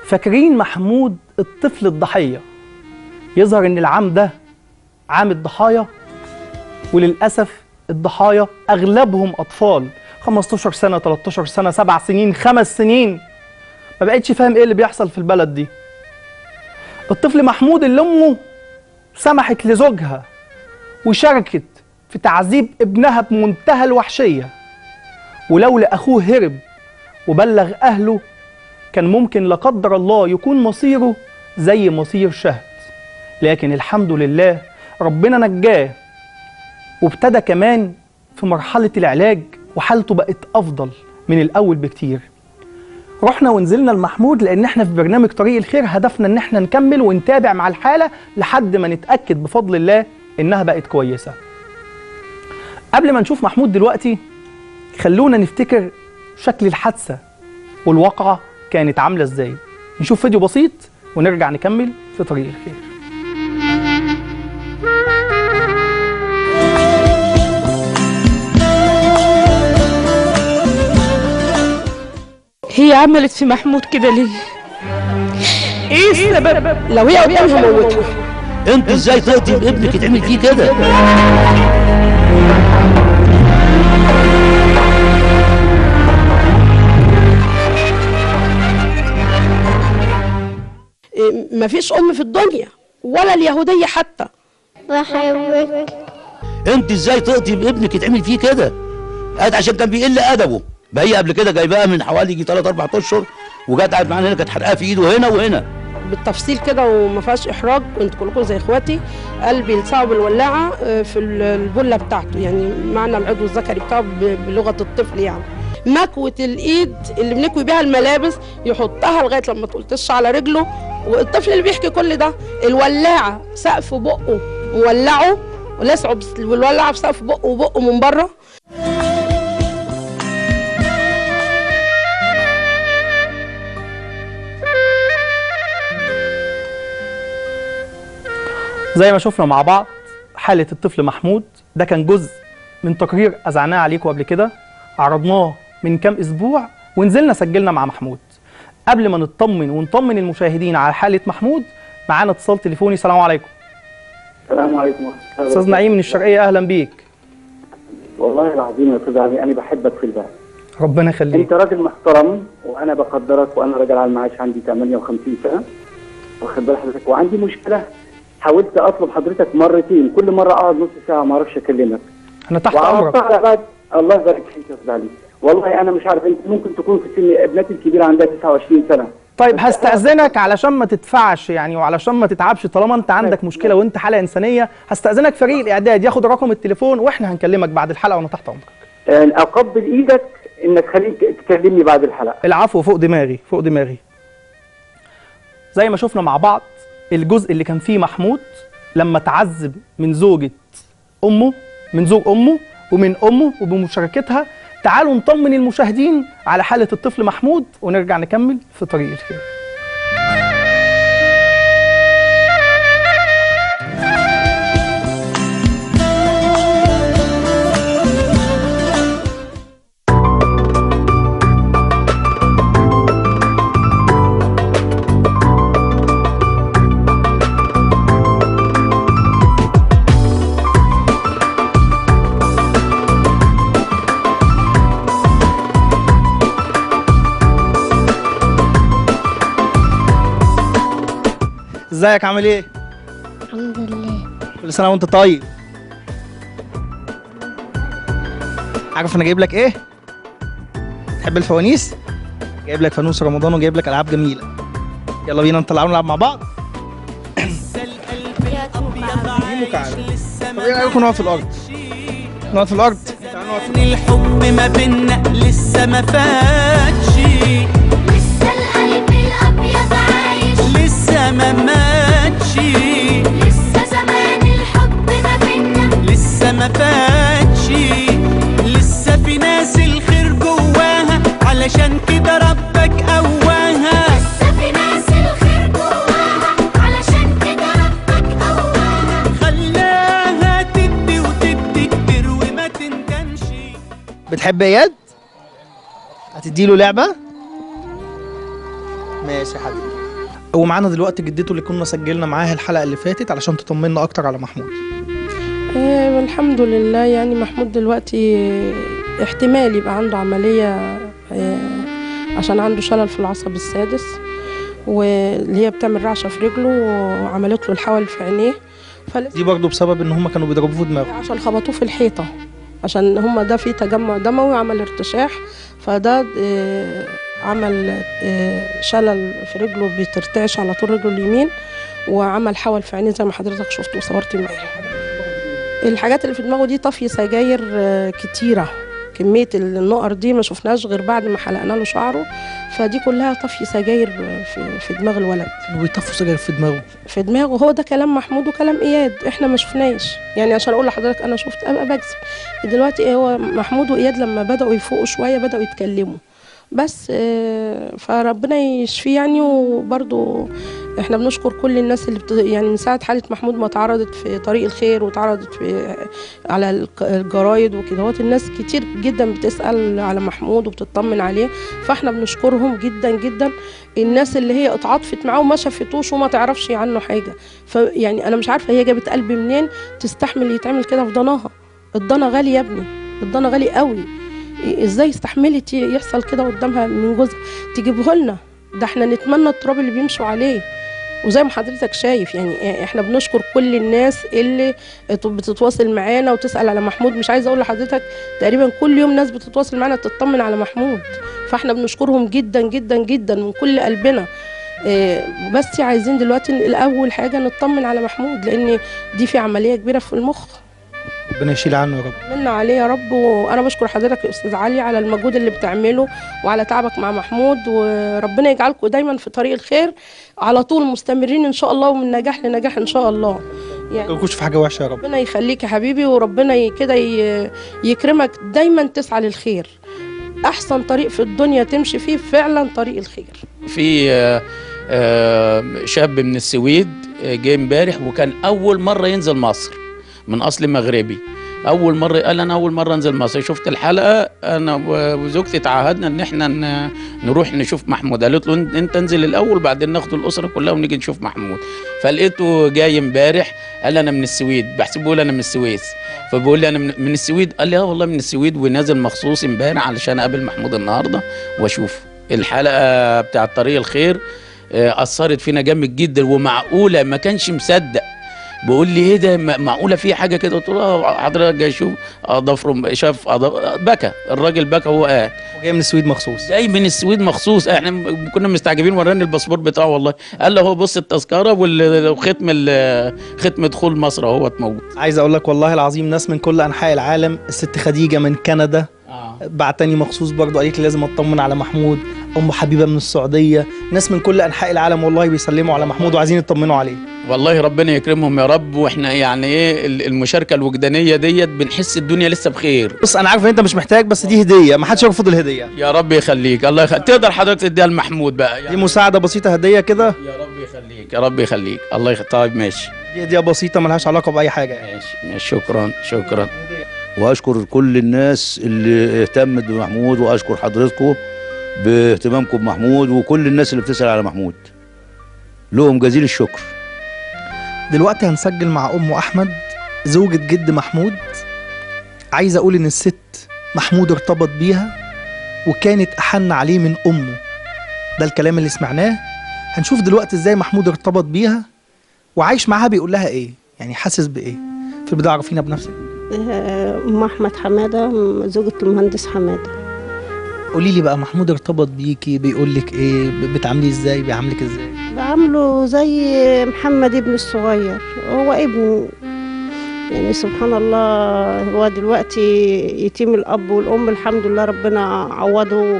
فاكرين محمود الطفل الضحية يظهر إن العام ده عام الضحايا وللأسف الضحايا أغلبهم أطفال 15 سنة 13 سنة 7 سنين 5 سنين ما بقتش فاهم إيه اللي بيحصل في البلد دي الطفل محمود اللي أمه سمحت لزوجها وشاركت في تعذيب ابنها بمنتهى الوحشية ولولا أخوه هرب وبلغ أهله كان ممكن لا قدر الله يكون مصيره زي مصير شهد لكن الحمد لله ربنا نجاه وابتدى كمان في مرحلة العلاج وحالته بقت أفضل من الأول بكتير رحنا ونزلنا لمحمود لأن احنا في برنامج طريق الخير هدفنا إن احنا نكمل ونتابع مع الحالة لحد ما نتأكد بفضل الله إنها بقت كويسة قبل ما نشوف محمود دلوقتي خلونا نفتكر شكل الحادثة والواقعة كانت عاملة ازاي نشوف فيديو بسيط ونرجع نكمل في طريق الخير هي عملت في محمود كده ليه؟ ايه السبب؟ لو هي قدامها موتها انت ازاي تقضي ابنك يتعمل فيه كده إيه، مفيش ام في الدنيا ولا اليهوديه حتى بحبك انت ازاي تقضي ابنك يتعمل فيه كده قاعد عشان كان بيقل ادبه ما هي قبل كده جايباها من حوالي يجي 3 4 اشهر وجت قاعد معانا هنا كانت حرقاها في ايده هنا وهنا بالتفصيل كده وما فيهاش احراج انتوا كلكم زي اخواتي قلبي يلسعوا بالولاعه آه، في ال- البله بتاعته يعني معنى العضو الذكري بتاعه ب- بلغه الطفل يعني مكوة الايد اللي بنكوي بيها الملابس يحطها لغايه لما تلطش على رجله والطفل اللي بيحكي كل ده الولاعه سقف بقه مولعه ولسعه بس- بالولاعه في سقف بقه وبقه من بره زي ما شفنا مع بعض حالة الطفل محمود ده كان جزء من تقرير أذعناه عليكم قبل كده عرضناه من كام أسبوع ونزلنا سجلنا مع محمود قبل ما نطمن ونطمن المشاهدين على حالة محمود معانا اتصال تليفوني السلام عليكم السلام عليكم ورحمة الله أستاذ نعيم من الشرقية أهلا بيك والله العظيم يا استاذ علي انا بحبك في البلد ربنا يخليك انت راجل محترم وانا بقدرك وانا راجل على المعاش عندي 58 سنه واخد بال حضرتك وعندي مشكله حاولت اطلب حضرتك مرتين كل مره اقعد نص ساعه ما اعرفش اكلمك أنا تحت أمرك وعرضتها على بعد الله يبارك فيك يا استاذ علي والله انا مش عارف انت ممكن تكون في سن ابنتي الكبيره عندها 29 سنه طيب هستأذنك علشان ما تدفعش يعني وعلشان ما تتعبش طالما انت عندك مشكلة وانت حالة إنسانية هستأذنك فريق الإعداد ياخد رقم التليفون واحنا هنكلمك بعد الحلقة وانا تحت أمرك يعني اقبل ايدك انك خليك تكلمني بعد الحلقه العفو فوق دماغي فوق دماغي زي ما شفنا مع بعض الجزء اللي كان فيه محمود لما تعذب من زوجة أمه من زوج أمه ومن أمه وبمشاركتها تعالوا نطمن المشاهدين على حالة الطفل محمود ونرجع نكمل في طريق الخير ازيك عامل ايه؟ الحمد لله كل سنة وانت طيب عارف انا جايب لك ايه؟ تحب الفوانيس؟ جايب لك فانوس رمضان وجايب لك العاب جميلة يلا بينا نطلعوا نلعب مع بعض دي مكعبة طب ايه رايكم نقعد في الارض؟ نقعد في الارض تعالوا نقعد في الارض الحب ما بينا لسه ما فاتش لسه القلب الابيض عايش لسه ما ماتش لسه زمان الحب ما بينا لسه ما فاتش لسه في ناس الخير جواها علشان كده ربك قواها لسه في ناس الخير جواها علشان كده ربك قواها خلاها تدي وتدي تروي ما تندمش بتحب اياد؟ هتديله لعبة؟ ماشي يا حبيبي ومعانا دلوقتي جدته اللي كنا سجلنا معاها الحلقه اللي فاتت علشان تطمنا اكتر على محمود آه، والحمد لله يعني محمود دلوقتي آه، احتمال يبقى عنده عملية آه، عشان عنده شلل في العصب السادس واللي هي بتعمل رعشة في رجله وعملت له الحول في عينيه فلسه دي برضو بسبب ان هم كانوا بيضربوه في دماغه عشان خبطوه في الحيطة عشان هما ده في تجمع دموي عمل ارتشاح فده آه، عمل آه، شلل في رجله بترتعش على طول رجله اليمين وعمل حول في عينيه زي ما حضرتك شفت وصورتي معايا الحاجات اللي في دماغه دي طفي سجاير آه، كتيرة كمية النقر دي ما شفناش غير بعد ما حلقنا له شعره فدي كلها طفي سجاير في, في دماغ الولد كانوا بيطفوا سجاير في دماغه في دماغه هو ده كلام محمود وكلام اياد احنا ما شفناش يعني عشان اقول لحضرتك انا شفت ابقى بكذب دلوقتي هو محمود واياد لما بداوا يفوقوا شويه بداوا يتكلموا بس آه، فربنا يشفيه يعني وبرضو احنا بنشكر كل الناس اللي بت... يعني من ساعه حاله محمود ما اتعرضت في طريق الخير واتعرضت في على الق- الجرايد وكده هوت الناس كتير جدا بتسال على محمود وبتطمن عليه فاحنا بنشكرهم جدا جدا الناس اللي هي اتعاطفت معاه وما شافتوش وما تعرفش عنه حاجه فيعني انا مش عارفه هي جابت قلب منين تستحمل يتعمل كده في ضناها الضنا غالي يا ابني الضنا غالي قوي إيه- ازاي استحملت ي- يحصل كده قدامها من جوزها تجيبه لنا ده احنا نتمنى التراب اللي بيمشوا عليه وزي ما حضرتك شايف يعني احنا بنشكر كل الناس اللي بتتواصل معانا وتسال على محمود مش عايزه اقول لحضرتك تقريبا كل يوم ناس بتتواصل معانا تطمن على محمود فاحنا بنشكرهم جدا جدا جدا من كل قلبنا إيه، بس عايزين دلوقتي الاول حاجه نطمن على محمود لان دي في عمليه كبيره في المخ ربنا يشيل عنه يا رب منا عليه يا رب وانا بشكر حضرتك يا استاذ علي على المجهود اللي بتعمله وعلى تعبك مع محمود وربنا يجعلكم دايما في طريق الخير على طول مستمرين ان شاء الله ومن نجاح لنجاح ان شاء الله ما يعني يكونش في حاجه وحشه يا رب ربنا يخليك يا حبيبي وربنا ي- كده ي- يكرمك دايما تسعى للخير احسن طريق في الدنيا تمشي فيه فعلا طريق الخير في آه، آه، شاب من السويد آه، جه امبارح وكان اول مره ينزل مصر من اصل مغربي اول مره قال انا اول مره انزل مصر شفت الحلقه انا و- وزوجتي تعهدنا ان احنا ن- نروح نشوف محمود قالت له "أنت- انت انزل الاول بعدين ناخد الاسره كلها ونيجي نشوف محمود فلقيته جاي امبارح قال انا من السويد بحسبه بيقول انا من السويس فبيقول لي انا من, من السويد قال لي اه والله من السويد ونازل مخصوص امبارح علشان اقابل محمود النهارده واشوفه الحلقه بتاعه طريق الخير آه، اثرت فينا جامد جدا ومعقوله ما كانش مصدق بيقول لي ايه ده م- معقوله في حاجه كده قلت له اه حضرتك جاي شوف اضافره شاف أضف... بكى الراجل بكى وهو قاعد وجاي من السويد مخصوص جاي من السويد مخصوص احنا م- كنا مستعجبين وراني الباسبور بتاعه والله قال له هو بص التذكره وال- وختم ال- ختم دخول مصر اهوت موجود عايز اقول لك والله العظيم ناس من كل انحاء العالم الست خديجه من كندا اه بعتني مخصوص برضو قالت لي لازم اطمن على محمود ام حبيبه من السعوديه ناس من كل انحاء العالم والله بيسلموا على محمود وعايزين يطمنوا عليه والله ربنا يكرمهم يا رب واحنا يعني ايه ال- المشاركه الوجدانيه ديت بنحس الدنيا لسه بخير بص انا عارف ان انت مش محتاج بس دي هديه ما حدش يرفض الهديه يا رب يخليك الله يخليك تقدر حضرتك تديها لمحمود بقى دي يعني مساعده بسيطه هديه كده يا رب يخليك يا رب يخليك الله يخ... طيب ماشي دي هديه بسيطه ملهاش علاقه باي حاجه يعني ماشي ماشي شكرا شكرا واشكر كل الناس اللي اهتمت بمحمود واشكر حضرتكم باهتمامكم بمحمود وكل الناس اللي بتسأل على محمود لهم جزيل الشكر دلوقتي هنسجل مع ام احمد زوجة جد محمود عايز اقول ان الست محمود ارتبط بيها وكانت احن عليه من امه ده الكلام اللي سمعناه هنشوف دلوقتي ازاي محمود ارتبط بيها وعايش معاها بيقول لها ايه يعني حاسس بايه في البدايه عرفينا بنفسك أم أحمد حمادة زوجة المهندس حمادة قولي لي بقى محمود ارتبط بيكي بيقول لك ايه ب- بتعامليه ازاي بيعاملك ازاي بعمله زي محمد ابن الصغير هو ابني يعني سبحان الله هو دلوقتي يتيم الأب والأم الحمد لله ربنا عوضه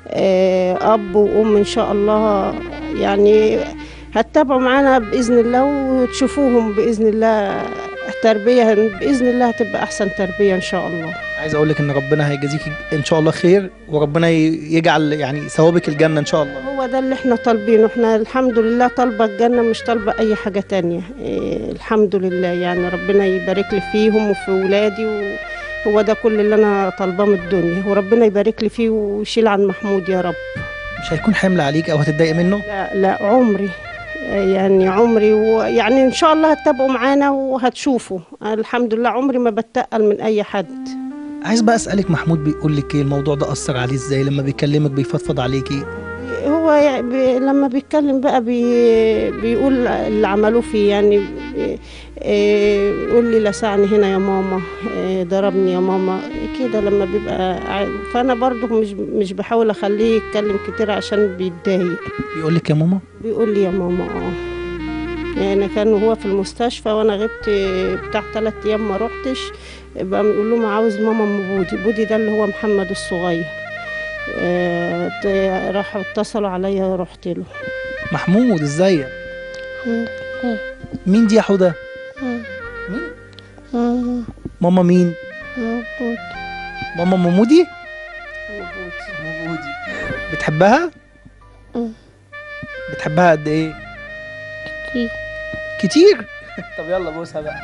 آه، أب وأم إن شاء الله يعني هتتابعوا معانا بإذن الله وتشوفوهم بإذن الله تربية بإذن الله هتبقى أحسن تربية إن شاء الله عايز اقول لك ان ربنا هيجازيك ان شاء الله خير وربنا ي- يجعل يعني ثوابك الجنه ان شاء الله هو ده اللي احنا طالبينه احنا الحمد لله طالبة الجنة مش طالبة أي حاجة تانية إيه الحمد لله يعني ربنا يبارك لي فيهم وفي ولادي وهو ده كل اللي أنا طالباه من الدنيا وربنا يبارك لي فيه ويشيل عن محمود يا رب مش هيكون حمل عليك او هتتضايق منه لا لا عمري يعني عمري ويعني ان شاء الله هتتابعوا معانا وهتشوفوا الحمد لله عمري ما بتقل من اي حد عايز بقى اسالك محمود بيقول لك ايه الموضوع ده اثر عليه ازاي لما بيكلمك بيفضفض عليكي هو يعني بي لما بيتكلم بقى بي بيقول اللي عملوه فيه يعني بي- إيه، يقول لي لسعني هنا يا ماما إيه، ضربني يا ماما كده لما بيبقى قاعد فانا برضو مش مش بحاول اخليه يتكلم كتير عشان بيتضايق بيقول لك يا ماما بيقول لي يا ماما اه يعني كان هو في المستشفى وانا غبت بتاع ثلاث ايام ما روحتش بقى بيقول لهم عاوز ماما ام بودي بودي ده اللي هو محمد الصغير آه، ت- راحوا اتصلوا عليا رحت له محمود ازيك مين دي يا حوده ماما مين ماما ممودي ممودي بتحبها بتحبها قد ايه كتير. كتير طب يلا بوسها بقى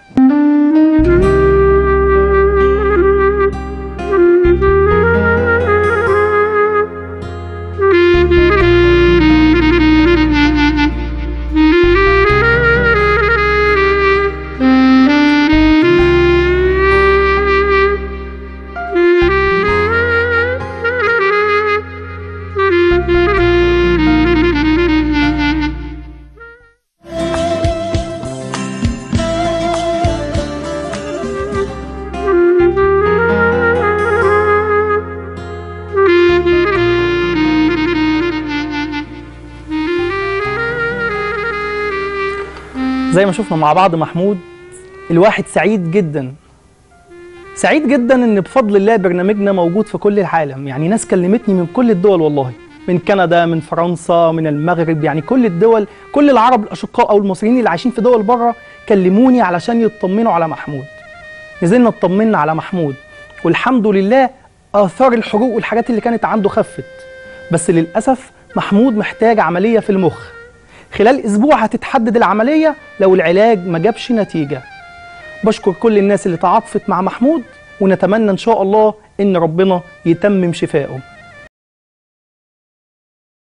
زي ما شفنا مع بعض محمود الواحد سعيد جدا سعيد جدا ان بفضل الله برنامجنا موجود في كل العالم يعني ناس كلمتني من كل الدول والله من كندا من فرنسا من المغرب يعني كل الدول كل العرب الاشقاء او المصريين اللي عايشين في دول بره كلموني علشان يطمنوا على محمود نزلنا اطمنا على محمود والحمد لله اثار الحروق والحاجات اللي كانت عنده خفت بس للاسف محمود محتاج عمليه في المخ خلال اسبوع هتتحدد العمليه لو العلاج ما جابش نتيجه بشكر كل الناس اللي تعاطفت مع محمود ونتمنى ان شاء الله ان ربنا يتمم شفائه